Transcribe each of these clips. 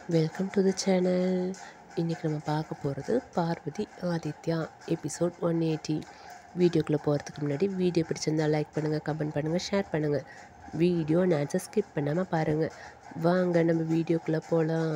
Welcome to the channel இன்றைக்கி நம்ம பார்க்க போகிறது Parvathi Aditya episode one eighty வீடியோக்குள்ளே போகிறதுக்கு முன்னாடி வீடியோ பிடிச்சிருந்தா லைக் பண்ணுங்கள் கமெண்ட் பண்ணுங்கள் ஷேர் பண்ணுங்கள் வீடியோ ஆன்சர் ஸ்கிப் பண்ணாமல் பாருங்கள் வாங்க நம்ம வீடியோக்குள்ளே போகலாம்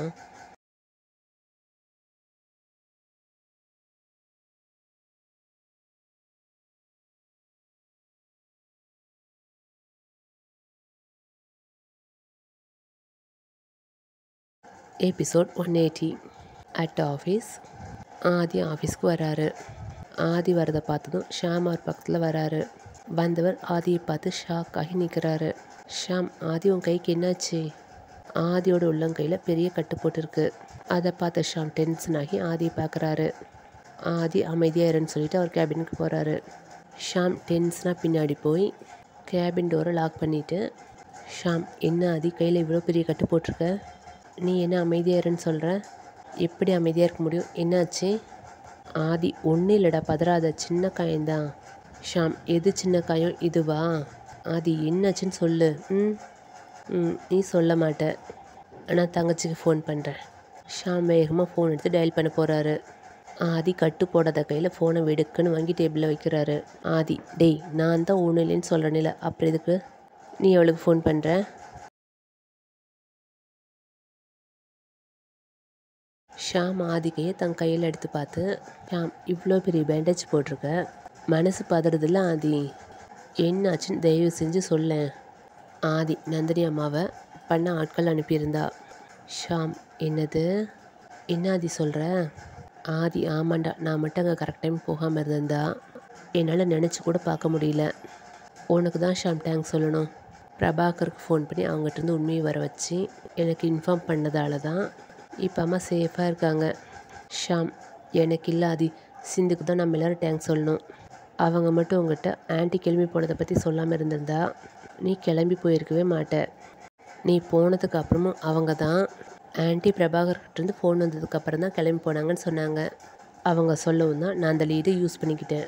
episode one eighty at office Adhi ஆஃபீஸ்க்கு வராரு ஆதி வரதை பார்த்ததும் ஷாம் அவர் பக்கத்தில் வராரு வந்தவர் ஆதியை பார்த்து ஷாக் ஆகி நிற்கிறாரு ஷாம் ஆதி உன் கைக்கு என்னாச்சு ஆதியோட உள்ளங்கையில் பெரிய கட்டு போட்டிருக்கு அதை பார்த்த ஷாம் டென்ஷன் ஆகி ஆதியை பார்க்குறாரு ஆதி அமைதியாக இருன்னு சொல்லிட்டு அவர் கேபினுக்கு போகிறாரு ஷாம் டென்ஷனாக பின்னாடி போய் கேபின் டோரை லாக் பண்ணிவிட்டு ஷாம் என்ன ஆதி கையில் இவ்வளோ பெரிய கட்டு போட்டிருக்க நீ என்ன அமைதியாக இருன்னு சொல்கிற எப்படி அமைதியாக இருக்க முடியும் என்னாச்சு ஆதி ஒன்றும் இல்லைடா பதறாத சின்ன காயம்தான் ஷாம் எது சின்ன காயம் இதுவா ஆதி என்னாச்சுன்னு சொல்லு ம் ம் நீ சொல்ல மாட்ட நான் தங்கச்சிக்கு ஃபோன் பண்ணுறேன் ஷாம் வேகமாக ஃபோன் எடுத்து டயல் பண்ண போகிறாரு ஆதி கட்டு போடாத கையில் ஃபோனை வெடுக்குன்னு வாங்கி டேபிளில் வைக்கிறாரு ஆதி டேய் நான் தான் ஒன்றும் இல்லைன்னு சொல்கிறேனில்ல அப்புறம் எதுக்கு நீ அவளுக்கு ஃபோன் பண்ணுற ஷாம் ஆதிக்கையை தன் கையில் எடுத்து பார்த்து ஷாம் இவ்வளோ பெரிய பேண்டேஜ் போட்டிருக்க மனசு பதறதில்ல ஆதி என்னாச்சுன்னு தயவு செஞ்சு சொல்லேன் ஆதி நந்தினி அம்மாவை பண்ண ஆட்கள் அனுப்பியிருந்தா ஷாம் என்னது என்ன ஆதி சொல்கிற ஆதி ஆமாண்டா நான் மட்டும் அங்கே கரெக்ட் டைம் போகாமல் இருந்திருந்தா என்னால் நினச்சி கூட பார்க்க முடியல உனக்கு தான் ஷாம் தேங்க்ஸ் சொல்லணும் பிரபாகருக்கு ஃபோன் பண்ணி அவங்ககிட்டருந்து உண்மையை வர வச்சு எனக்கு இன்ஃபார்ம் பண்ணதால தான் இப்போ அம்மா சேஃபாக இருக்காங்க ஷாம் எனக்கு இல்லை ஆதி சிந்துக்கு தான் நம்ம எல்லோரும் தேங்க்ஸ் சொல்லணும் அவங்க மட்டும் உங்ககிட்ட ஆன்ட்டி கிளம்பி போனதை பற்றி சொல்லாமல் இருந்திருந்தா நீ கிளம்பி போயிருக்கவே மாட்ட நீ போனதுக்கு அப்புறமும் அவங்க தான் ஆன்ட்டி பிரபாகர்கிட்டருந்து ஃபோன் வந்ததுக்கப்புறம் தான் கிளம்பி போனாங்கன்னு சொன்னாங்க அவங்க சொல்லவும் தான் நான் அந்த லீடை யூஸ் பண்ணிக்கிட்டேன்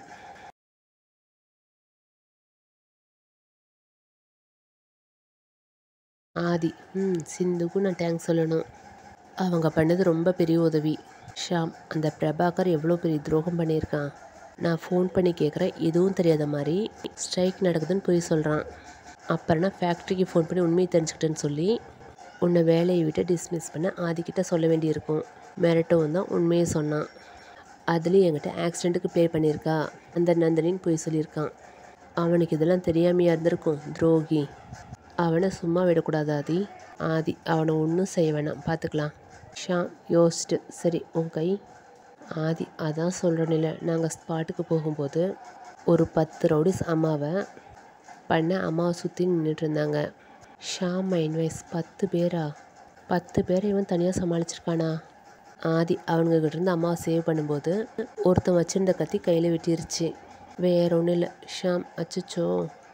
ஆதி ம் சிந்துக்கும் நான் தேங்க்ஸ் சொல்லணும் அவங்க பண்ணது ரொம்ப பெரிய உதவி ஷாம் அந்த பிரபாகர் எவ்வளோ பெரிய துரோகம் பண்ணியிருக்கான் நான் ஃபோன் பண்ணி கேட்குறேன் எதுவும் தெரியாத மாதிரி ஸ்ட்ரைக் நடக்குதுன்னு போய் சொல்கிறான் அப்புறம் நான் ஃபேக்ட்ரிக்கு ஃபோன் பண்ணி உண்மையை தெரிஞ்சுக்கிட்டேன்னு சொல்லி உன்னை வேலையை விட்டு டிஸ்மிஸ் பண்ண ஆதிக்கிட்ட சொல்ல வேண்டியிருக்கும் மிரட்டவும் தான் உண்மையை சொன்னான் அதுலேயும் என்கிட்ட ஆக்சிடெண்ட்டுக்கு ப்ளே பண்ணியிருக்கா அந்த நந்தினின்னு போய் சொல்லியிருக்கான் அவனுக்கு இதெல்லாம் தெரியாமையா இருந்திருக்கும் துரோகி அவனை சும்மா விடக்கூடாது ஆதி ஆதி அவனை ஒன்றும் செய்ய வேணாம் பார்த்துக்கலாம் ஷாம் யோசிச்சுட்டு சரி உன் கை ஆதி அதான் சொல்கிறேன்ல நாங்கள் ஸ்பாட்டுக்கு போகும்போது ஒரு பத்து ரவுடிஸ் அம்மாவை பண்ண அம்மாவை சுற்றி நின்றுட்டு இருந்தாங்க ஷாம் மைண்ட் வைஸ் பத்து பேரா பத்து பேரை இவன் தனியாக சமாளிச்சிருக்கானா ஆதி அவனுங்ககிட்ட இருந்து அம்மாவை சேவ் பண்ணும்போது ஒருத்தன் வச்சிருந்த கத்தி கையில் வெட்டிருச்சு வேற ஒன்றும் இல்லை ஷாம் அச்சச்சோ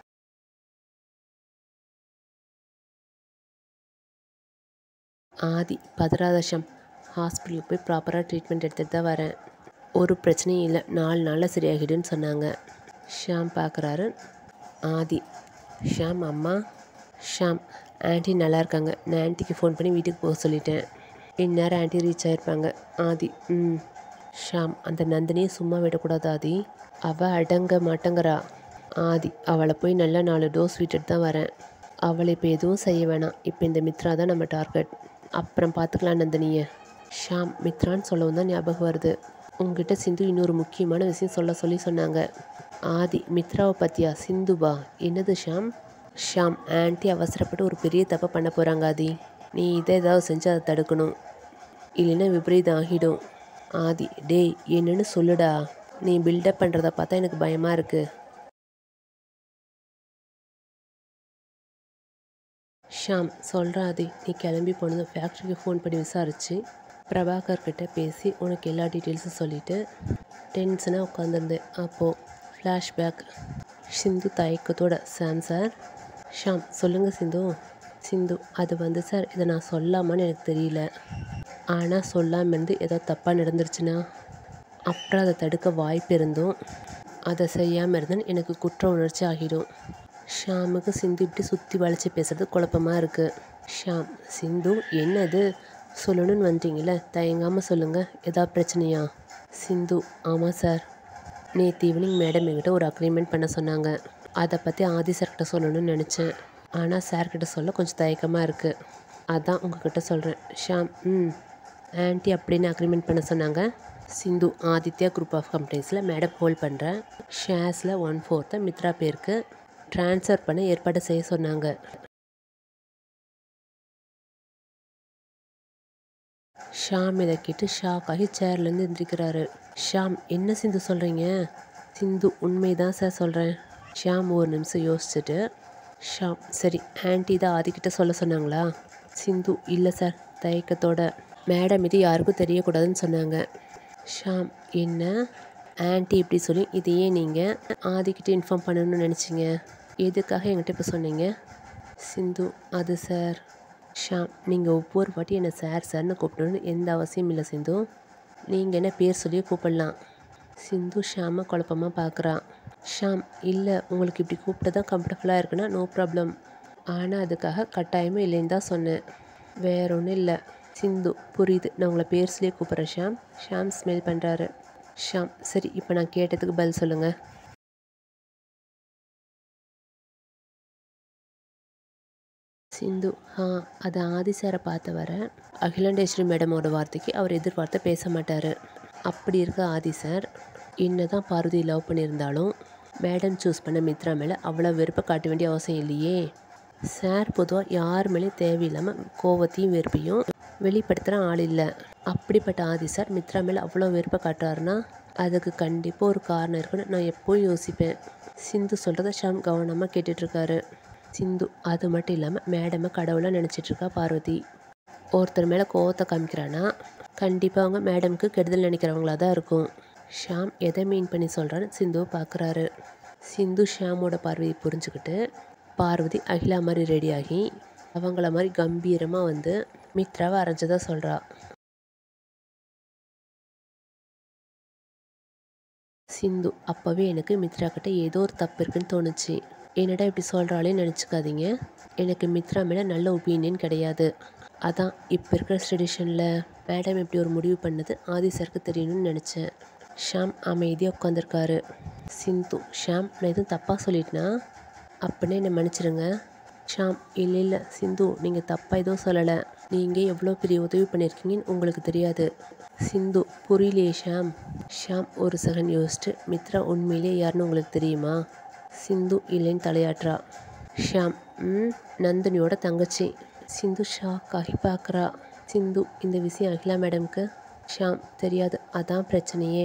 ஆதி பதறாத ஷாம் ஹாஸ்பிட்டலுக்கு போய் ப்ராப்பராக ட்ரீட்மெண்ட் எடுத்துகிட்டு தான் வரேன் ஒரு பிரச்சனையும் இல்லை நாலு நாளில் சரியாகிடுன்னு சொன்னாங்க ஷாம் பார்க்குறாரு ஆதி ஷாம் அம்மா ஷாம் ஆன்ட்டி நல்லா இருக்காங்க நான் ஆன்ட்டிக்கு ஃபோன் பண்ணி வீட்டுக்கு போக சொல்லிட்டேன் இந்நேரம் ஆன்ட்டி ரீச் ஆகிருப்பாங்க ஆதி ம் ஷாம் அந்த நந்தினியை சும்மா விடக்கூடாது ஆதி அவள் அடங்க மாட்டேங்கிறா ஆதி அவளை போய் நல்ல நாலு டோஸ் விட்டுட்டு தான் வரேன் அவளை இப்போ எதுவும் செய்ய வேணாம் இப்போ இந்த மித்ரா தான் நம்ம டார்கெட் அப்புறம் பார்த்துக்கலாம் நந்தினியை ஷாம் மித்ரான்னு சொல்லவும் தான் ஞாபகம் வருது உங்ககிட்ட சிந்து இன்னொரு முக்கியமான விஷயம் சொல்ல சொல்லி சொன்னாங்க ஆதி மித்ராவை பற்றியா சிந்துவா என்னது ஷாம் ஷாம் ஆன்ட்டி அவசரப்பட்டு ஒரு பெரிய தப்பை பண்ண போகிறாங்க ஆதி நீ இதை ஏதாவது செஞ்சு அதை தடுக்கணும் இல்லைன்னா விபரீதம் ஆகிடும் ஆதி டேய் என்னன்னு சொல்லுடா நீ பில்டப் பண்ணுறத பார்த்தா எனக்கு பயமாக இருக்குது ஷாம் சொல்கிறா ஆதி நீ கிளம்பி போனதும் ஃபேக்ட்ரிக்கு ஃபோன் பண்ணி விசாரித்து பிரபாகர் கிட்ட பேசி உனக்கு எல்லா டீட்டெயில்ஸும் சொல்லிவிட்டு டென்ஷனாக உட்காந்துருந்தேன் அப்போது ஃப்ளாஷ்பேக் சிந்து தயக்கத்தோட சாம் சார் ஷாம் சொல்லுங்கள் சிந்து சிந்து அது வந்து சார் இதை நான் சொல்லாமான்னு எனக்கு தெரியல ஆனால் சொல்லாமல் இருந்து ஏதோ தப்பாக நடந்துருச்சுன்னா அப்புறம் அதை தடுக்க வாய்ப்பு இருந்தும் அதை செய்யாமல் இருந்தேன்னு எனக்கு குற்ற உணர்ச்சி ஆகிடும் ஷாமுக்கு சிந்து இப்படி சுற்றி வளைச்சி பேசுறது குழப்பமாக இருக்குது ஷாம் சிந்து என்னது சொல்லணும்னு வந்துட்டீங்களே தயங்காமல் சொல்லுங்கள் ஏதாவது பிரச்சனையா சிந்து ஆமாம் சார் நேற்று ஈவினிங் மேடம் என்கிட்ட ஒரு அக்ரிமெண்ட் பண்ண சொன்னாங்க அதை பற்றி ஆதி சார்கிட்ட சொல்லணும்னு நினச்சேன் ஆனால் சார்கிட்ட சொல்ல கொஞ்சம் தயக்கமாக இருக்குது அதான் உங்ககிட்ட சொல்கிறேன் ஷாம் ம் ஆன்ட்டி அப்படின்னு அக்ரிமெண்ட் பண்ண சொன்னாங்க சிந்து ஆதித்யா குரூப் ஆஃப் கம்பெனிஸில் மேடம் ஹோல்ட் பண்ணுறேன் ஷேர்ஸில் ஒன் ஃபோர்த்தை மித்ரா பேருக்கு ட்ரான்ஸ்ஃபர் பண்ண ஏற்பாடு செய்ய சொன்னாங்க ஷாம் இதை கேட்டு ஷாக் ஆகி சேர்லேருந்து எந்திரிக்கிறாரு ஷாம் என்ன சிந்து சொல்கிறீங்க சிந்து உண்மை தான் சார் சொல்கிறேன் ஷாம் ஒரு நிமிஷம் யோசிச்சுட்டு ஷாம் சரி ஆன்ட்டி தான் ஆதிக்கிட்ட சொல்ல சொன்னாங்களா சிந்து இல்லை சார் தயக்கத்தோட மேடம் இது யாருக்கும் தெரியக்கூடாதுன்னு சொன்னாங்க ஷாம் என்ன ஆன்ட்டி இப்படி சொல்லி இதையே நீங்கள் ஆதிக்கிட்ட இன்ஃபார்ம் பண்ணணும்னு நினச்சிங்க எதுக்காக என்கிட்ட இப்போ சொன்னீங்க சிந்து அது சார் ஷாம் நீங்கள் ஒவ்வொரு வாட்டி என்னை சார் சார்னு கூப்பிடணும்னு எந்த அவசியம் இல்லை சிந்து நீங்கள் என்ன பேர் சொல்லி கூப்பிடலாம் சிந்து ஷாமை குழப்பமாக பார்க்குறா ஷாம் இல்லை உங்களுக்கு இப்படி கூப்பிட்டு தான் கம்ஃபர்டபுளாக இருக்குன்னா நோ ப்ராப்ளம் ஆனால் அதுக்காக கட்டாயமே இல்லைன்னு தான் சொன்னேன் வேற ஒன்றும் இல்லை சிந்து புரியுது நான் உங்களை பேர் சொல்லி கூப்பிட்றேன் ஷாம் ஷாம் ஸ்மெல் பண்ணுறாரு ஷாம் சரி இப்போ நான் கேட்டதுக்கு பதில் சொல்லுங்கள் சிந்து ஆ அது ஆதி சாரை பார்த்த வர அகிலாண்டேஸ்வரி மேடமோட வார்த்தைக்கு அவர் எதிர்பார்த்து பேச மாட்டார் அப்படி இருக்க ஆதி சார் என்ன தான் பார்வதி லவ் பண்ணியிருந்தாலும் மேடம் சூஸ் பண்ண மித்ரா மேலே அவ்வளோ வெறுப்பை காட்ட வேண்டிய அவசியம் இல்லையே சார் பொதுவாக யார் மேலேயும் தேவையில்லாமல் கோவத்தையும் வெறுப்பையும் வெளிப்படுத்துகிற ஆள் இல்லை அப்படிப்பட்ட ஆதி சார் மித்ரா மேலே அவ்வளோ வெறுப்பை காட்டுறாருன்னா அதுக்கு கண்டிப்பாக ஒரு காரணம் இருக்குன்னு நான் எப்போவும் யோசிப்பேன் சிந்து சொல்கிறத ஷாம் கவனமாக கேட்டுட்ருக்காரு சிந்து அது மட்டும் இல்லாமல் மேடமை கடவுளாக நினச்சிட்ருக்கா பார்வதி ஒருத்தர் மேலே கோவத்தை காமிக்கிறான்னா கண்டிப்பாக அவங்க மேடம்க்கு கெடுதல் நினைக்கிறவங்களா தான் இருக்கும் ஷாம் எதை மீன் பண்ணி சொல்கிறான்னு சிந்துவை பார்க்குறாரு சிந்து ஷாமோட பார்வையை புரிஞ்சுக்கிட்டு பார்வதி அகிலா மாதிரி ரெடியாகி அவங்கள மாதிரி கம்பீரமாக வந்து மித்ராவை அரைஞ்சதா சொல்கிறா சிந்து அப்போவே எனக்கு மித்ரா கிட்ட ஏதோ ஒரு தப்பு இருக்குன்னு தோணுச்சு என்னடா இப்படி சொல்கிறாளே நினச்சிக்காதீங்க எனக்கு மித்ரா மேலே நல்ல ஒப்பீனியன் கிடையாது அதான் இப்போ இருக்கிற ட்ரெடிஷனில் மேடம் இப்படி ஒரு முடிவு பண்ணது ஆதி சாருக்கு தெரியணும்னு நினச்சேன் ஷாம் அமைதியாக உட்காந்துருக்காரு சிந்து ஷாம் நான் எதுவும் தப்பாக சொல்லிட்டேனா அப்படின்னே என்னை மன்னிச்சிடுங்க ஷாம் இல்லை இல்லை சிந்து நீங்கள் தப்பாக எதுவும் சொல்லலை நீங்கள் எவ்வளோ பெரிய உதவி பண்ணியிருக்கீங்கன்னு உங்களுக்கு தெரியாது சிந்து புரியலையே ஷாம் ஷாம் ஒரு செகண்ட் யோசிச்சுட்டு மித்ரா உண்மையிலே யாருன்னு உங்களுக்கு தெரியுமா சிந்து இல்லைன்னு தலையாட்டுறா ஷாம் ம் நந்தினியோட தங்கச்சி சிந்து ஷாக் ஆகி பார்க்குறா சிந்து இந்த விஷயம் அகிலா மேடம்க்கு ஷாம் தெரியாது அதான் பிரச்சனையே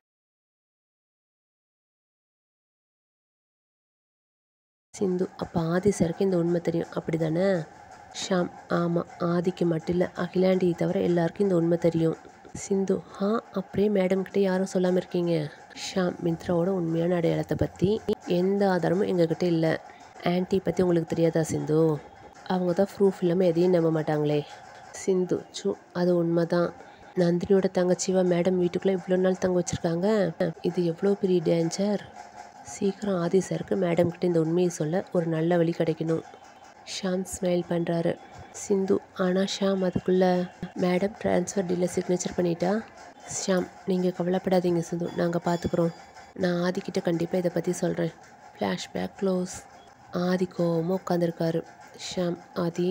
சிந்து அப்போ ஆதி சாருக்கு இந்த உண்மை தெரியும் அப்படி தானே ஷாம் ஆமாம் ஆதிக்கு மட்டும் இல்லை அகிலாண்டியை தவிர எல்லாருக்கும் இந்த உண்மை தெரியும் சிந்து ஆ அப்படியே மேடம் கிட்ட யாரும் சொல்லாமல் இருக்கீங்க ஷாம் மித்ராவோட உண்மையான அடையாளத்தை பற்றி எந்த ஆதாரமும் எங்ககிட்ட இல்லை ஆன்ட்டி பற்றி உங்களுக்கு தெரியாதா சிந்து அவங்க தான் ப்ரூஃப் இல்லாமல் எதையும் நம்ப மாட்டாங்களே சிந்து சு அது உண்மைதான் நந்தினியோட தங்கச்சிவா மேடம் வீட்டுக்குள்ளே இவ்வளோ நாள் தங்க வச்சுருக்காங்க இது எவ்வளோ பெரிய டேஞ்சர் சீக்கிரம் ஆதி சாருக்கு மேடம் கிட்ட இந்த உண்மையை சொல்ல ஒரு நல்ல வழி கிடைக்கணும் ஷாம் ஸ்மைல் பண்ணுறாரு சிந்து ஆனால் ஷாம் அதுக்குள்ளே மேடம் ட்ரான்ஸ்ஃபர் டீலில் சிக்னேச்சர் பண்ணிட்டா ஷாம் நீங்கள் கவலைப்படாதீங்க சிந்து நாங்கள் பார்த்துக்குறோம் நான் ஆதிக்கிட்ட கண்டிப்பாக இதை பற்றி சொல்கிறேன் ஃப்ளாஷ்பேக் க்ளோஸ் ஆதி கோவமாக உட்காந்துருக்காரு ஷாம் ஆதி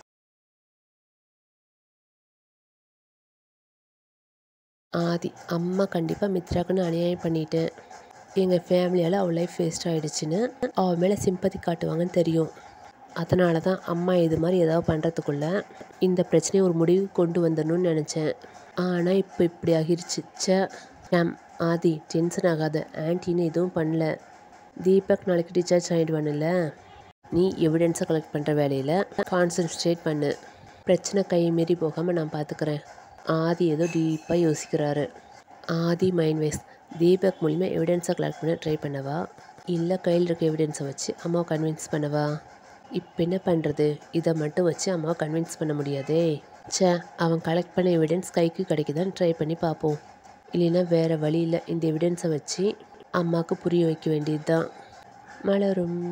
ஆதி அம்மா கண்டிப்பாக மித்ராக்குன்னு அநியாயம் பண்ணிட்டேன் எங்கள் ஃபேமிலியால் அவள் லைஃப் வேஸ்ட் ஆகிடுச்சின்னு அவள் மேலே சிம்பத்தி காட்டுவாங்கன்னு தெரியும் அதனால தான் அம்மா இது மாதிரி ஏதாவது பண்ணுறதுக்குள்ள இந்த பிரச்சனையை ஒரு முடிவு கொண்டு வந்துடணும்னு நினச்சேன் ஆனால் இப்போ இப்படி ஆகிருச்சு ச்சே மேம் ஆதி டென்ஷன் ஆகாத ஆன்ட்டின்னு எதுவும் பண்ணல தீபக் நாளைக்கு டிஸ்சார்ஜ் ஆகிடுவானுல்ல நீ எவிடன்ஸை கலெக்ட் பண்ணுற வேலையில் கான்சன்ட்ரேட் பண்ணு பிரச்சனை கை மீறி போகாமல் நான் பார்த்துக்கிறேன் ஆதி ஏதோ டீப்பாக யோசிக்கிறாரு ஆதி மைண்ட் வைஸ் தீபக் மூலிமா எவிடன்ஸை கலெக்ட் பண்ண ட்ரை பண்ணவா இல்லை கையில் இருக்க எவிடன்ஸை வச்சு அம்மாவை கன்வின்ஸ் பண்ணவா இப்போ என்ன பண்ணுறது இதை மட்டும் வச்சு அம்மாவை கன்வின்ஸ் பண்ண முடியாதே ச்சே அவன் கலெக்ட் பண்ண எவிடன்ஸ் கைக்கு கிடைக்குதான்னு ட்ரை பண்ணி பார்ப்போம் இல்லைன்னா வேறு வழி இல்லை இந்த எவிடன்ஸை வச்சு அம்மாவுக்கு புரிய வைக்க வேண்டியது தான் மலரும்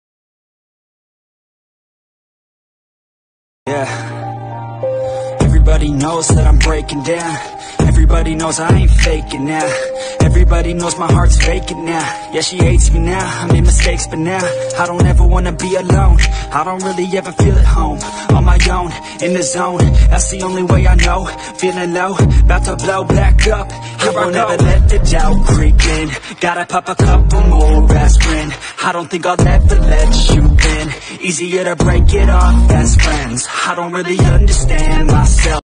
Yeah. Everybody Everybody knows that I'm breaking down. Everybody knows I ain't faking now. Everybody knows my heart's vacant now. Yeah, she hates me now. I made mistakes, but now I don't ever wanna be alone. I don't really ever feel at home. On my own, in the zone. That's the only way I know. Feeling low, about to blow back up. I won't ever let the doubt creep in. Gotta pop a couple more aspirin. I don't think I'll ever let you in. Easier to break it off best friends. I don't really understand myself.